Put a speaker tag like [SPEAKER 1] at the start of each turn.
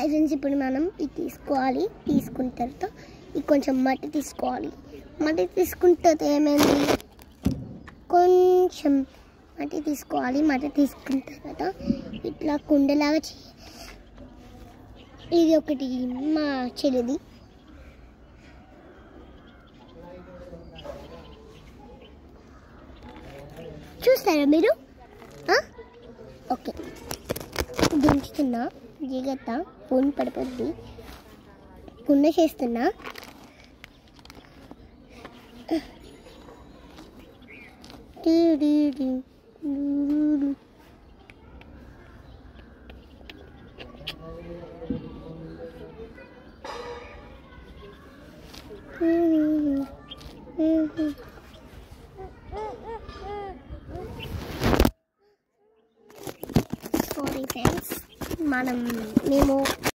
[SPEAKER 1] Hi friends ఇప్పుడు మనం ఇది తీసుకోవాలి తీసుకున్న తర్వాత ఇది కొంచెం మట్టి తీసుకోవాలి మట్టి తీసుకున్న తర్వాత ఏమైంది కొంచెం మట్టి తీసుకోవాలి మట్టి తీసుకున్న తర్వాత ఇట్లా కుండలాగా చేయాలి ఇది ఒకటి మా చెల్లిది చూస్తారా మీరు ఆ? ఓకే దించుతున్నా జిగత ఫోన్ పడిపోద్ది కుండ చేస్తున్నా టీ డీ డీ డూ డూ డూ. సారీ ఫ్రెండ్స్ మనం మేము